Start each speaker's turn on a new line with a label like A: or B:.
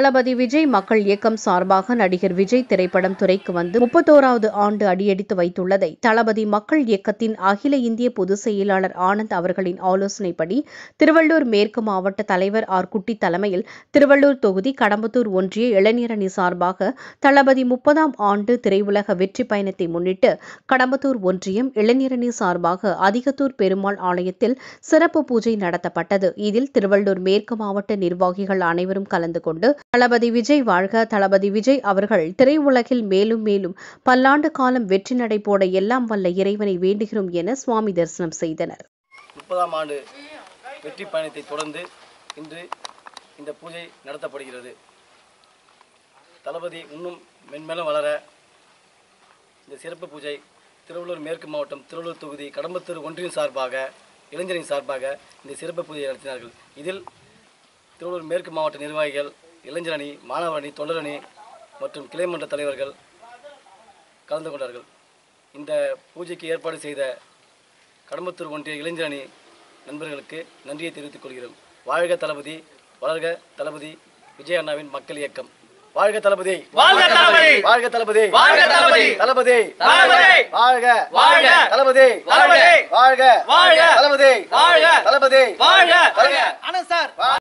A: தளபதி விஜய் மக்கள் இயக்கம் சார்பாக நடிகர் விஜய் திரைப்படம் துறைக்கு வந்து முப்பத்தோராவது ஆண்டு அடியெடுத்து வைத்துள்ளதை தளபதி மக்கள் இயக்கத்தின் அகில இந்திய பொதுச் செயலாளர் ஆனந்த் அவர்களின் ஆலோசனைப்படி திருவள்ளூர் மேற்கு மாவட்ட தலைவர் ஆர் குட்டி தலைமையில் திருவள்ளூர் தொகுதி கடம்பத்தூர் ஒன்றிய இளைஞரணி சார்பாக தளபதி முப்பதாம் ஆண்டு திரையுலக வெற்றி பயணத்தை முன்னிட்டு கடம்பத்தூர் ஒன்றியம் இளைஞரணி சார்பாக அதிகத்தூர் பெருமாள் ஆலயத்தில் சிறப்பு பூஜை நடத்தப்பட்டது இதில் திருவள்ளூர் மேற்கு மாவட்ட நிர்வாகிகள் அனைவரும் கலந்து கொண்டு தளபதி விஜய் வாழ்க தளபதி விஜய் அவர்கள் திரையுலகில் மேலும் மேலும் பல்லாண்டு காலம் வெற்றி நடை போட எல்லாம் வல்ல இறைவனை வேண்டுகிறோம் என சுவாமி தரிசனம் செய்தனர்
B: முப்பதாம் ஆண்டு வெற்றி பயணத்தை தொடர்ந்து இன்று இந்த பூஜை நடத்தப்படுகிறது தளபதி இன்னும் மென்மேலும் வளர இந்த சிறப்பு பூஜை திருவள்ளூர் மேற்கு மாவட்டம் திருவள்ளூர் தொகுதி கடம்பத்தூர் ஒன்றியம் சார்பாக இளைஞரின் சார்பாக இந்த சிறப்பு பூஜையை நடத்தினார்கள் இதில் திருவள்ளூர் மேற்கு மாவட்ட நிர்வாகிகள் இளைஞர் அணி மாணவர் அணி தொண்டர் அணி மற்றும் கிளைமன்ற தலைவர்கள் கலந்து கொண்டார்கள் இந்த பூஜைக்கு ஏற்பாடு செய்த கடம்பத்தூர் ஒன்றிய இளைஞர் அணி நண்பர்களுக்கு நன்றியை தெரிவித்துக் கொள்கிறோம் வாழ்க தளபதி வளர்க தளபதி விஜய் அண்ணாவின் மக்கள் இயக்கம் வாழ்க தளபதி
C: வாழ்க தளபதி!
B: வாழ்க தளபதி
C: வாழ்க தளபதி!
B: தளபதி
C: தளபதி!
B: வாழ்க
C: வாழ்க!
B: தளபதி
C: தளபதி!
B: வாழ்க
C: வாழ்க!
B: தளபதி
C: வாழ்க!
B: தளபதி
C: வாழ்க!
B: தளபதி
C: ஆனந்த் சார்